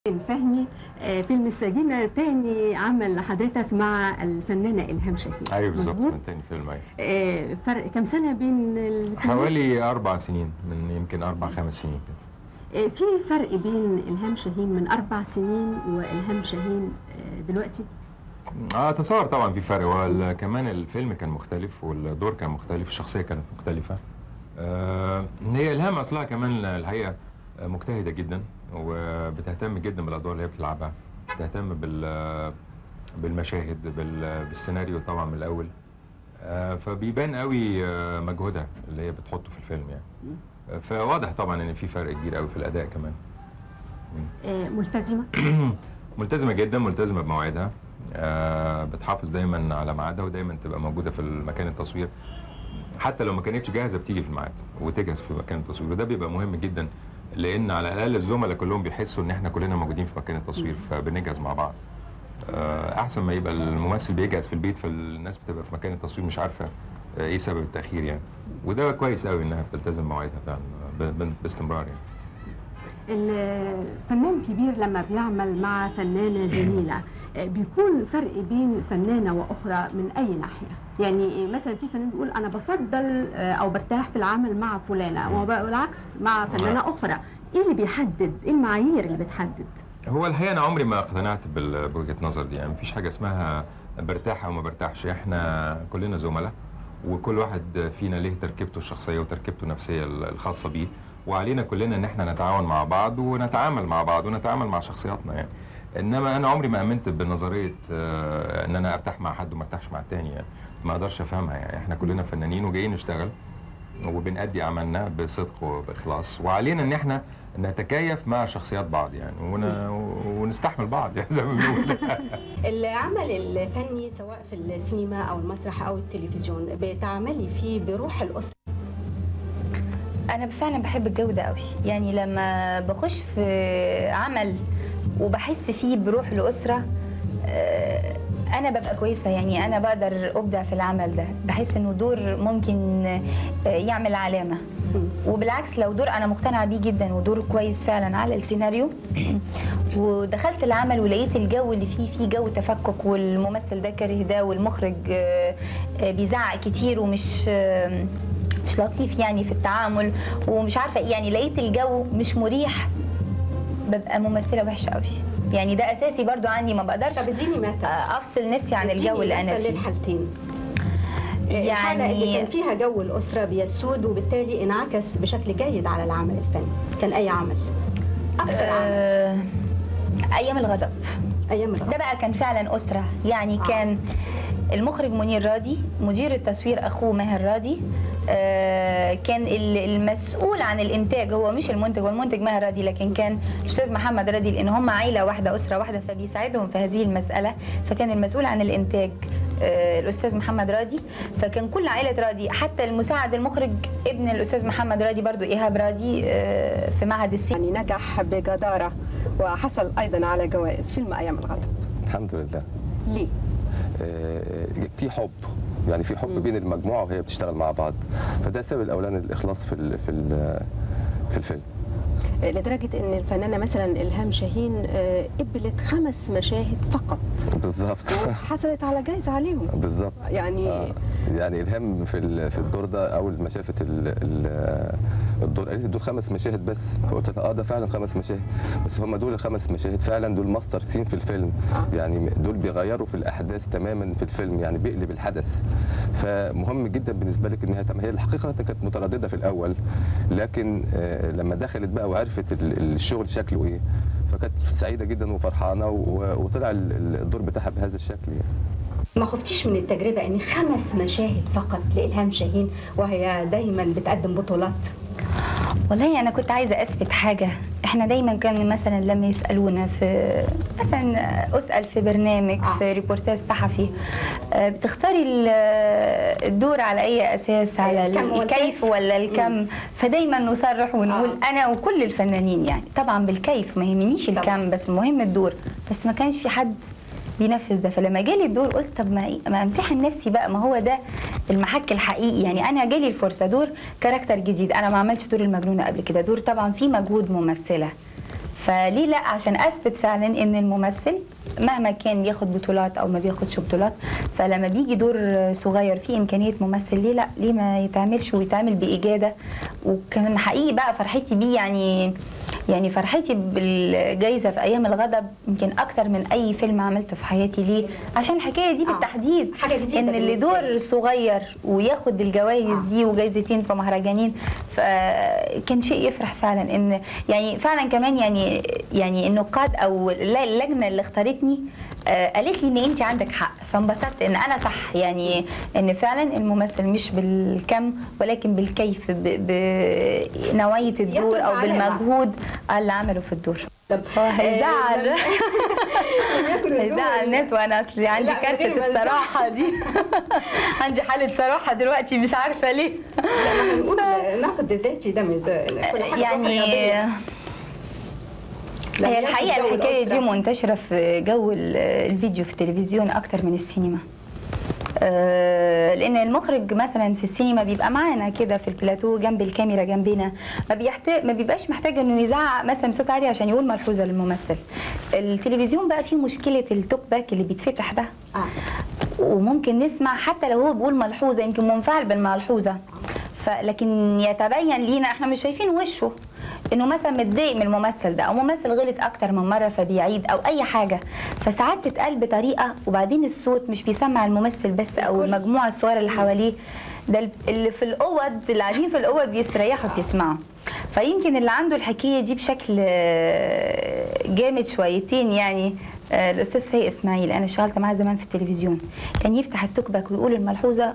فهمي آه، فيلم السجينة تاني عمل لحضرتك مع الفنانة إلهام شاهين ايوه بالظبط مظبوط؟ من تاني فيلم ايوه آه، فرق كم سنة بين الفيلمين؟ حوالي اربع سنين من يمكن اربع خمس سنين كده آه، في فرق بين إلهام شاهين من أربع سنين وإلهام شاهين آه، دلوقتي؟ اه اتصور طبعا في فرق وال- كمان الفيلم كان مختلف والدور كان مختلف الشخصيه كانت مختلفه آه هي الهام اصلها كمان الحقيقه مجتهده جدا وبتهتم جدا بالادوار اللي هي بتلعبها بتهتم بال بالمشاهد بال- بالسيناريو طبعا من الاول آه فبيبان قوي آه، مجهودها اللي هي بتحطه في الفيلم يعني آه، فواضح طبعا ان في فرق كبير قوي في الاداء كمان آه، ملتزمة؟ ملتزمه جدا ملتزمه بمواعيدها آه بتحافظ دايما على ميعادها ودايما تبقى موجوده في مكان التصوير حتى لو ما كانتش جاهزه بتيجي في الميعاد وتجهز في مكان التصوير وده بيبقى مهم جدا لان على الاقل الزملاء كلهم بيحسوا ان احنا كلنا موجودين في مكان التصوير فبنجهز مع بعض آه احسن ما يبقى الممثل بيجهز في البيت فالناس بتبقى في مكان التصوير مش عارفه آه، ايه سبب التاخير يعني وده كويس قوي انها بتلتزم مواعيدها فعلا ب- ب- باستمرار يعني الفنان كبير لما بيعمل مع فنانة زميلة آه، بيكون فرق بين فنانة وأخرى من أي ناحية يعني مثلا في فنان بيقول أنا بفضل آه، أو برتاح في العمل مع فلانة وبالعكس مع فنانة أخرى إيه اللي بيحدد إيه المعايير اللي بتحدد هو الحقيقه انا عمري ما اقتنعت بال- بوجهه نظر دي يعني مفيش حاجه اسمها برتاح او ما برتاحش احنا كلنا زملاء وكل واحد فينا ليه تركيبته الشخصيه وتركيبته النفسيه ال- الخاصه بيه وعلينا كلنا ان احنا نتعاون مع بعض ونتعامل مع بعض ونتعامل مع شخصياتنا يعني انما انا عمري ما امنت بنظريه آه، ان انا ارتاح مع حد وما ارتاحش مع التاني يعني ما اقدرش افهمها يعني احنا كلنا فنانين وجايين نشتغل وبنأدي عملنا بصدق وبإخلاص وعلينا إن إحنا نتكيف مع شخصيات بعض يعني ون... ونستحمل بعض يعني زي ما بنقول العمل الفني سواء في السينما او المسرح او التلفزيون بتعملي فيه بروح الاسره انا فعلا بحب الجو ده قوي يعني لما بخش في عمل وبحس فيه بروح الاسره آه، انا ببقى كويسه يعني انا بقدر ابدع في العمل ده بحس انه دور ممكن آه، يعمل علامه وبالعكس لو دور انا مقتنعه بيه جدا ودور كويس فعلا على السيناريو ودخلت العمل ولقيت الجو اللي فيه فيه جو تفكك والممثل ده كاره ده والمخرج آه، آه، بيزعق كتير ومش آه، مش لطيف يعني في التعامل ومش عارفه إيه، يعني لقيت الجو مش مريح ببقى ممثله وحشه قوي يعني ده اساسي برضو عندي ما بقدرش طب اديني مثل افصل نفسي عن اديني الجو اللي انا مثل فيه للحالتين الحالة اللي يعني كان فيها جو الأسرة بيسود وبالتالي انعكس بشكل جيد على العمل الفني كان أي عمل أكثر عمل آه، ايام الغضب أيام ده الغرب بقى كان فعلا أسرة يعني آه. كان المخرج منير راضي مدير التصوير أخوه ماهر راضي آه، كان ال- المسؤول عن الإنتاج هو مش المنتج هو المنتج ماهر راضي لكن كان الأستاذ محمد راضي لأن هم عيلة واحدة أسرة واحدة فبيساعدهم في هذه المسألة فكان المسؤول عن الإنتاج آه، الأستاذ محمد راضي فكان كل عائلة راضي حتى المساعد المخرج ابن الأستاذ محمد راضي برضو إيهاب راضي آه، في معهد السينما يعني نجح بجدارة وحصل أيضا على جوائز فيلم أيام الغضب الحمد لله ليه؟ آه، في حب يعني في حب بين المجموعه وهي بتشتغل مع بعض فده سبب الاولاني الاخلاص في ال- في ال- في الفيلم لدرجة أن الفنانة مثلا إلهام شاهين آه، قبلت خمس مشاهد فقط بالظبط وحصلت على جائزة عليهم بالظبط يعني آه. يعني الهام في ال- في الدور ده اول ما شافت ال- ال- الدور قالت لي دول خمس مشاهد بس فقلت لها اه ده فعلا خمس مشاهد بس هم دول الخمس مشاهد فعلا دول ماستر سين في الفيلم يعني دول بيغيروا في الاحداث تماما في الفيلم يعني بيقلب الحدث فمهم جدا بالنسبه لك ان هي تعمل- هي الحقيقه كانت متردده في الاول لكن آه، لما دخلت بقى وعرفت ال- الشغل شكله ايه فكانت سعيده جدا وفرحانه و- وطلع ال- ال- الدور بتاعها بهذا الشكل يعني ما خفتيش من التجربة أن خمس مشاهد فقط لإلهام شاهين وهي دايما بتقدم بطولات والله انا كنت عايزه اثبت حاجه احنا دايما كان مثلا لما يسالونا في مثلا اسال في برنامج آه. في ريبورتاج صحفي آه، بتختاري ال- الدور على اي اساس على الكم والكيف؟ الكيف ولا الكم فدايما نصرح ونقول آه. انا وكل الفنانين يعني طبعا بالكيف ما يهمنيش طبعاً. الكم بس المهم الدور بس ما كانش في حد بينفذ ده فلما جالي الدور قلت طب ما إيه- ما امتحن نفسي بقى ما هو ده المحك الحقيقي يعني انا جالي الفرصه دور كاركتر جديد انا ما عملتش دور المجنونه قبل كده دور طبعا فيه مجهود ممثله فليه لا عشان اثبت فعلا ان الممثل مهما كان بياخد بطولات او ما بياخدش بطولات فلما بيجي دور صغير فيه امكانيه ممثل ليه لا ليه ما يتعملش ويتعمل باجاده وكان حقيقي بقى فرحتي بيه يعني يعني فرحتي بالجائزه في ايام الغضب يمكن اكتر من اي فيلم عملته في حياتي ليه عشان الحكايه دي آه. بالتحديد حاجة جديدة ان اللي بالنسبة دور لي. صغير وياخد الجوائز آه. دي وجايزتين في مهرجانين فكان شيء يفرح فعلا ان يعني فعلا كمان يعني يعني النقاد او اللجنه اللي اختارتني آه، قالت لي ان انت عندك حق فانبسطت ان انا صح يعني ان فعلا الممثل مش بالكم ولكن بالكيف ب- بنوعيه الدور يترك او علامة. بالمجهود اللي عمله في الدور طب هو هيزعل لم يكن الدور- هيزعل الناس وانا اصلي عندي لا، من غير كارثه ما نزعل. الصراحه دي عندي حاله صراحه دلوقتي مش عارفه ليه لا ما هنقول نقد ذاتي ده ميزان كل حاجه يعني رياضية. لم هي يصل الحقيقه جو الحكايه الأسرة. دي منتشره في جو ال- الفيديو في التلفزيون اكتر من السينما آه، لان المخرج مثلا في السينما بيبقى معانا كده في البلاتو جنب الكاميرا جنبنا ما بيحتاج ما بيبقاش محتاج انه يزعق مثلا بصوت عالي عشان يقول ملحوظه للممثل التلفزيون بقى فيه مشكله التوك باك اللي بيتفتح ده اه وممكن نسمع حتى لو هو بيقول ملحوظه يمكن منفعل بالملحوظه فلكن يتبين لينا احنا مش شايفين وشه انه مثلا متضايق من الممثل ده او ممثل غلط اكتر من مره فبيعيد او اي حاجه فساعات تتقال بطريقه وبعدين الصوت مش بيسمع الممثل بس او الكل. المجموعه الصغيره اللي حواليه ده اللي في الاوض اللي قاعدين في الاوض بيستريحوا بيسمعوا فيمكن اللي عنده الحكايه دي بشكل آه، جامد شويتين يعني آه، الاستاذ فايق اسماعيل انا اشتغلت معاه زمان في التلفزيون كان يفتح التوك باك ويقول الملحوظه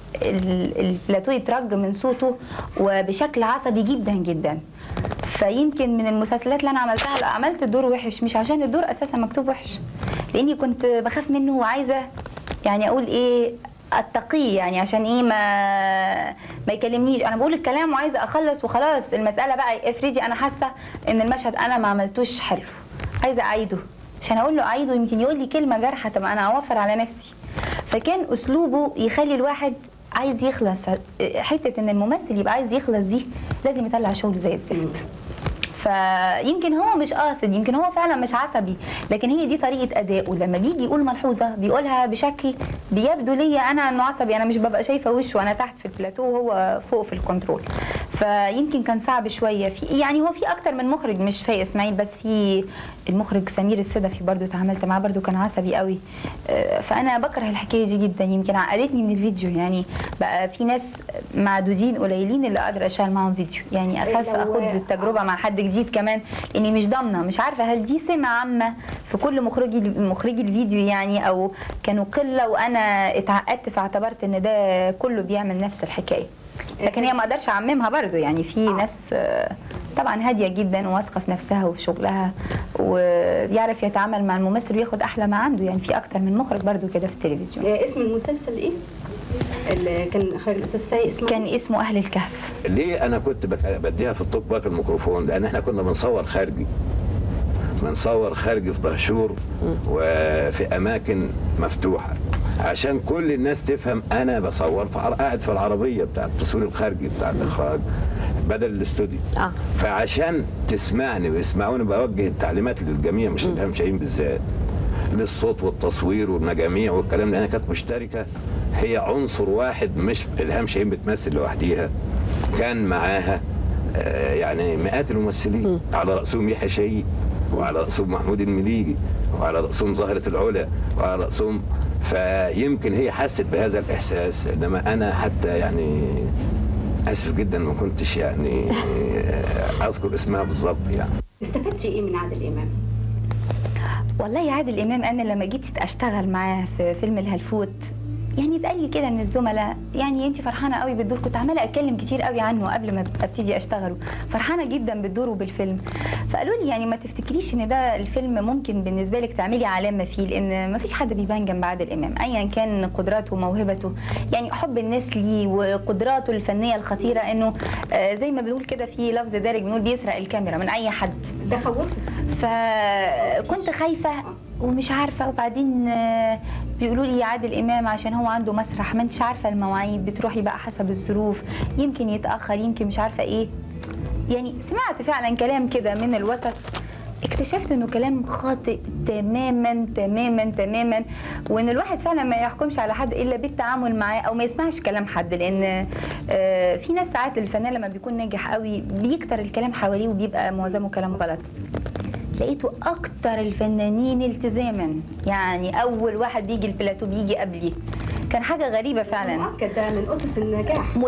ال- البلاتو يترج من صوته وبشكل عصبي جدا جدا فيمكن من المسلسلات اللي انا عملتها لا عملت دور وحش مش عشان الدور اساسا مكتوب وحش لاني كنت بخاف منه وعايزه يعني اقول ايه اتقيه يعني عشان ايه ما ما يكلمنيش انا بقول الكلام وعايزه اخلص وخلاص المساله بقى افرضي انا حاسه ان المشهد انا ما عملتوش حلو عايزه اعيده عشان اقول له اعيده يمكن يقول لي كلمه جارحه طب انا اوفر على نفسي فكان اسلوبه يخلي الواحد عايز يخلص حته ان الممثل يبقى عايز يخلص دي لازم يطلع شغل زي الزفت فيمكن هو مش قاصد يمكن هو فعلا مش عصبي لكن هي دي طريقه ادائه لما بيجي يقول ملحوظه بيقولها بشكل بيبدو ليا انا انه عصبي انا مش ببقى شايفه وشه وانا تحت في البلاتو وهو فوق في الكنترول فيمكن كان صعب شويه في يعني هو في اكتر من مخرج مش فايق اسماعيل بس في المخرج سمير الصدفي برضو اتعاملت معاه برضو كان عصبي قوي آه، فانا بكره الحكايه دي جدا يمكن عقدتني من الفيديو يعني بقى في ناس معدودين قليلين اللي اقدر اشتغل معاهم فيديو يعني اخاف لو- اخد التجربه مع حد جديد كمان اني مش ضامنه مش عارفه هل دي سمه عامه في كل مخرجي مخرجي الفيديو يعني او كانوا قله وانا اتعقدت فاعتبرت ان ده كله بيعمل نفس الحكايه لكن هي ما اقدرش اعممها برضو يعني في ناس آه، طبعا هاديه جدا وواثقه في نفسها وفي شغلها وبيعرف يتعامل مع الممثل وياخد احلى ما عنده يعني في اكتر من مخرج برضو كده في التلفزيون آه، اسم المسلسل ايه؟ اللي كان اخراج الاستاذ فايق اسمه كان اسمه اهل الكهف ليه انا كنت بك- بديها في التوك باك الميكروفون لان احنا كنا بنصور خارجي بنصور خارجي في دهشور وفي اماكن مفتوحه عشان كل الناس تفهم انا بصور في عر- قاعد في العربيه بتاع التصوير الخارجي بتاع الاخراج بدل الاستوديو اه فعشان تسمعني ويسمعوني بوجه التعليمات للجميع مش للهم شاهين بالذات للصوت والتصوير والمجاميع والكلام لانها كانت مشتركه هي عنصر واحد مش الهام شاهين بتمثل لوحديها كان معاها آه، يعني مئات الممثلين على راسهم يحيى شاهين وعلى راسهم محمود المليجي وعلى راسهم زهره العلا وعلى راسهم فيمكن هي حست بهذا الاحساس انما انا حتى يعني اسف جدا ما كنتش يعني آه، اذكر اسمها بالظبط يعني استفدتي ايه من عادل امام؟ والله عادل امام انا لما جيت اشتغل معاه في فيلم الهلفوت يعني اتقال لي كده من الزملاء يعني انت فرحانه قوي بالدور كنت عماله اتكلم كتير قوي عنه قبل ما ابتدي اشتغله فرحانه جدا بالدور وبالفيلم فقالوا لي يعني ما تفتكريش ان ده الفيلم ممكن بالنسبه لك تعملي علامه فيه لان ما فيش حد بيبان جنب عادل امام ايا كان قدراته وموهبته يعني حب الناس ليه وقدراته الفنيه الخطيره انه آه، زي ما بنقول كده في لفظ دارج بنقول بيسرق الكاميرا من اي حد ده خوفك فكنت خايفه ومش عارفه وبعدين آه، بيقولوا لي يا عادل امام عشان هو عنده مسرح ما انتش عارفه المواعيد بتروحي بقى حسب الظروف يمكن يتاخر يمكن مش عارفه ايه يعني سمعت فعلا كلام كده من الوسط اكتشفت انه كلام خاطئ تماما تماما تماما وان الواحد فعلا ما يحكمش على حد الا بالتعامل معاه او ما يسمعش كلام حد لان آه، في ناس ساعات الفنان لما بيكون ناجح قوي بيكتر الكلام حواليه وبيبقى معظمه كلام غلط لقيته اكتر الفنانين التزاما يعني اول واحد بيجي البلاتو بيجي قبلي كان حاجه غريبه فعلا مؤكد ده من اسس النجاح